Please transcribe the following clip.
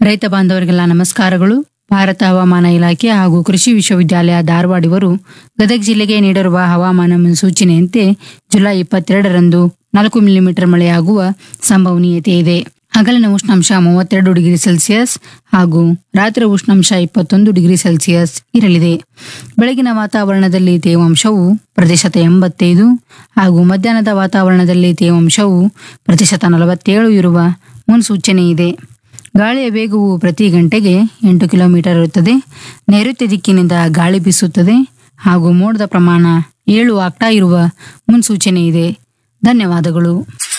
ರೈತ ಬಾಂಧವರಿಗೆಲ್ಲ ನಮಸ್ಕಾರಗಳು ಭಾರತ ಹವಾಮಾನ ಇಲಾಖೆ ಹಾಗೂ ಕೃಷಿ ವಿಶ್ವವಿದ್ಯಾಲಯ ಧಾರವಾಡ ಇವರು ಗದಗ ಜಿಲ್ಲೆಗೆ ನೀಡಿರುವ ಹವಾಮಾನ ಮುನ್ಸೂಚನೆಯಂತೆ ಜುಲೈ ಇಪ್ಪತ್ತೆರಡರಂದು ನಾಲ್ಕು ಮಿಲಿಮೀಟರ್ ಮಳೆಯಾಗುವ ಸಂಭವನೀಯತೆ ಇದೆ ಹಗಲಿನ ಉಷ್ಣಾಂಶ ಮೂವತ್ತೆರಡು ಡಿಗ್ರಿ ಸೆಲ್ಸಿಯಸ್ ಹಾಗೂ ರಾತ್ರಿ ಉಷ್ಣಾಂಶ ಇಪ್ಪತ್ತೊಂದು ಡಿಗ್ರಿ ಸೆಲ್ಸಿಯಸ್ ಇರಲಿದೆ ಬೆಳಗಿನ ವಾತಾವರಣದಲ್ಲಿ ತೇವಾಂಶವು ಪ್ರತಿಶತ ಎಂಬತ್ತೈದು ಹಾಗೂ ಮಧ್ಯಾಹ್ನದ ವಾತಾವರಣದಲ್ಲಿ ತೇವಾಂಶವು ಪ್ರತಿಶತ ನಲವತ್ತೇಳು ಇರುವ ಮುನ್ಸೂಚನೆ ಇದೆ ಗಾಳಿಯ ವೇಗವು ಪ್ರತಿ ಗಂಟೆಗೆ ಎಂಟು ಕಿಲೋಮೀಟರ್ ಇರುತ್ತದೆ ನೈಋತ್ಯ ದಿಕ್ಕಿನಿಂದ ಗಾಳಿ ಬೀಸುತ್ತದೆ ಹಾಗೂ ಮೋಡದ ಪ್ರಮಾಣ ಏಳು ಆಗ್ತಾ ಇರುವ ಮುನ್ಸೂಚನೆ ಇದೆ ಧನ್ಯವಾದಗಳು